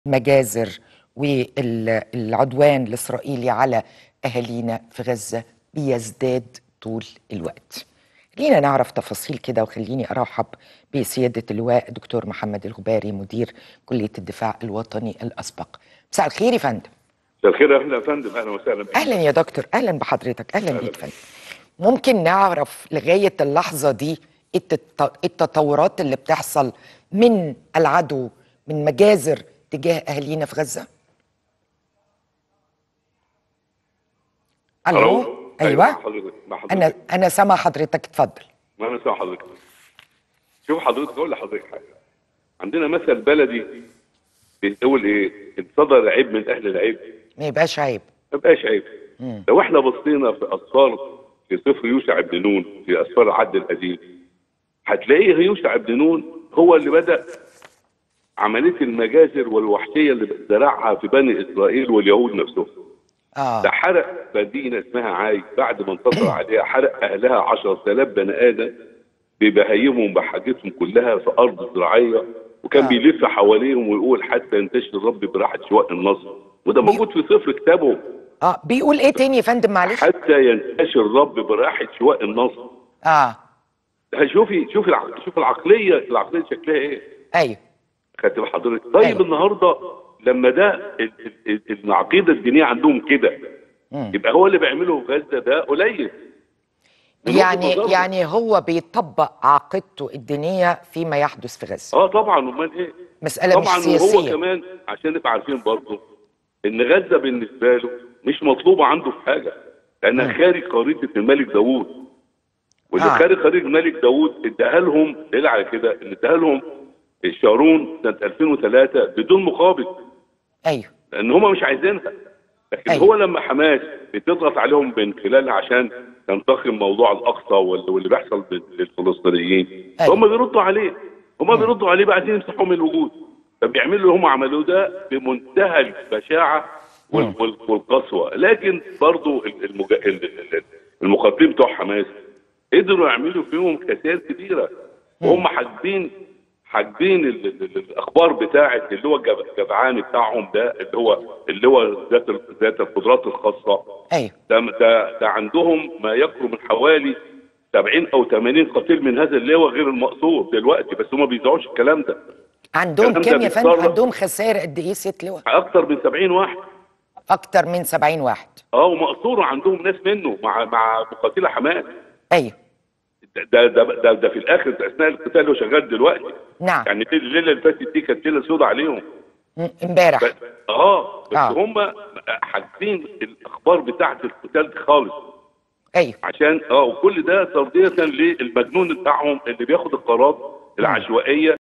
المجازر والعدوان الإسرائيلي على أهالينا في غزة بيزداد طول الوقت خلينا نعرف تفاصيل كده وخليني أرحب بسيادة اللواء الدكتور محمد الغباري مدير كلية الدفاع الوطني الأسبق مساء الخير يا فندم مساء الخير اهلا يا فندم اهلا وسهلا بك أهلا يا دكتور أهلا بحضرتك أهلا بيك فندم ممكن نعرف لغاية اللحظة دي إيه التط- التطورات اللي بتحصل من العدو من مجازر تجاه أهالينا في غزة ألو مع أيوة حضرتك مع حضرتك أنا أنا سامع حضرتك اتفضل ما انا سامع حضرتك شوف حضرتك اقول لحضرتك حاجه عندنا مثل بلدي بيقول ايه ان صدر العيب من اهل العيب ما يبقاش عيب ما بقاش عيب لو احنا بصينا في اسفار في سفر يوشع بن نون في اسفار العهد القديم هتلاقيه يوشع بن نون هو اللي بدا عمليه المجازر والوحشيه اللي زرعها في بني اسرائيل واليهود نفسهم آه ده حرق مدينة اسمها عاي بعد ما انتصر عليها حرق أهلها 10000 بني آدم ببهايمهم بحاجتهم كلها في أرض زراعية وكان آه. بيلف حواليهم ويقول حتى ينتشر الرب براحة شواء النصر وده موجود في سفر كتابهم آه بيقول إيه تاني يا فندم معلش حتى ينتشر الرب براحة شواء النصر آه شوفي شوفي الع- شوفي العقلية العقلية شكلها ايه أيوه خدت بال حضرتك طيب أيوة. النهارده لما ده ال- ال- ال- العقيدة الدينية عندهم كده مم. يبقى هو اللي بيعمله في غزة ده قليل من وجهة يعني نظرهم. يعني هو بيطبق عقيدته الدينية فيما يحدث في غزة اه طبعا امال ايه مسألة مش طبعا وهو سياسية كمان عشان نبقى عارفين برضه ان غزه بالنسبه له مش مطلوبه عنده في حاجه لانها خارج خريطه الملك داوود واللي آه. خارج خريطه الملك داوود اداها لهم دليل على كده ان اداها لهم شارون سنه 2003 بدون مقابل أيوه لان هم مش عايزينها لكن أيوة. هو لما حماس بتضغط عليهم من خلالها عشان تنتقم موضوع الاقصى وال- واللي بيحصل بال- للفلسطينيين أيوة. هم بيردوا عليه هم بيردوا عليه بقى عايزين يمسحوا من الوجود فبيعملوا اللي هم عملوه ده بمنتهى البشاعه وال- مم. وال- والقسوه لكن برضو ال- المج... ال- ال- المقاتلين بتوع حماس قدروا يعملوا فيهم خسائر كبيره وهم حاجبين حاجبين ال- ال- ال- الاخبار بتاعه اللي هو الجب- الجبعان بتاعهم ده اللي هو اللي هو ذات ال- ذات القدرات الخاصه أيوه ده ده ده عندهم ما يقرب من حوالي 70 او 80 قتيل من هذا اللواء غير المقصود دلوقتي بس هم ما بيذيعوش الكلام ده عندهم الكلام ده كام يا فندم بيتصرف. عندهم خسائر قد إيه ست لواء اكتر من 70 واحد أكتر من 70 واحد اه ومقصوره عندهم ناس منه مع مع مقاتلي حماس أيوه ده ده ده, ده في الاخر اثناء القتال اللي هو شغال دلوقتي نعم يعني الليله اللي فاتت دي كانت ليله سوداء عليهم م- امبارح ب- اه بس آه. هم حاجزين الاخبار بتاعه القتال دي خالص أيوه عشان اه وكل ده ترضيه للمجنون بتاعهم اللي بياخد القرارات العشوائيه